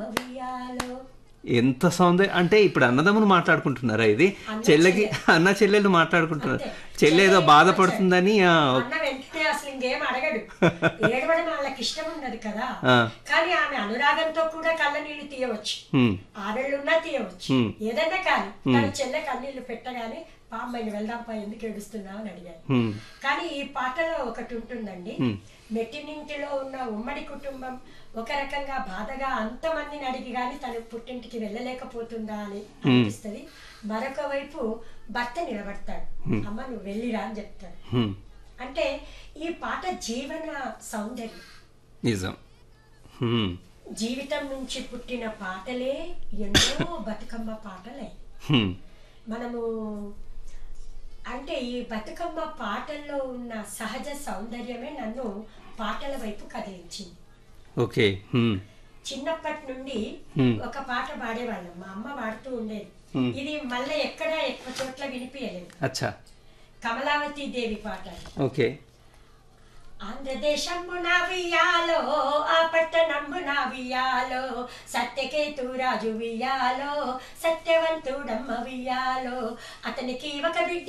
వియాలో ఎంత సౌందర్యం అంటే ఇప్పుడు అన్నదమ్ములు మాట్లాడుకుంటున్నారా ఇది అన్న చెల్లెకి అన్న చెల్లెలు మాట్లాడుకుంటున్నారు అంతే. చెల్లె ఏదో చెల్లె బాధపడుతుందని ఆ, అన్న వెంటనే అసలు ఇంకేం అడగడు ఏడవడం వాళ్ళకి ఇష్టం ఉన్నది కదా ఆ. కానీ ఆమె అనురాగంతో కూడా కళ్ళ నీళ్లు తీయవచ్చు హ్మ్, ఆడళ్ళున్నా తీయవచ్చు హ్మ్. ఏదన్నా కానీ తన చెల్లె కన్నీళ్లు పెట్టగానే పామ్మాయిని వెళ్దాంపా ఎందుకు ఏడుస్తున్నావు అని అడిగాను హ్మ్, కానీ ఈ పాటలో ఒకటి ఉంటుందండి హ్మ్. మెట్టినింటిలో ఉన్న ఉమ్మడి కుటుంబం ఒక రకంగా బాధగా అంతమందిని అడిగి కానీ తన పుట్టింటికి వెళ్ళలేకపోతుందా అని అనిపిస్తుంది మరొక వైపు భర్త నిలబడతాడు అమ్మ నువ్వు వెళ్ళిరా అని చెప్తాడు హ్మ్. అంటే ఈ పాట జీవన సౌందర్యం నిజం హ్మ్, జీవితం నుంచి పుట్టిన పాటలే ఎన్నో బతుకమ్మ పాటలే హ్మ్, మనము అంటే ఈ బతుకమ్మ పాటల్లో ఉన్న సహజ సౌందర్యమే నన్ను పాటల వైపు కదిలించింది ఓకే హ్మ్, చిన్నప్పటి నుండి Hmm. ఒక పాట పాడేవాళ్ళం మా అమ్మ పాడుతూ ఉండేది Hmm. ఇది మళ్ళీ ఎక్కడ ఎక్కువ చోట్ల వినిపించలేదు అచ్చా కమలావతి దేవి పాట ఓకే ఆంధ్రదేశము నావియాలో ఆ పట్టణము నావియాలో సత్యకేతు రాజు వియాలో సత్యవంతుడమ్మ వియాలో అతనికి ఒక బిడ్డ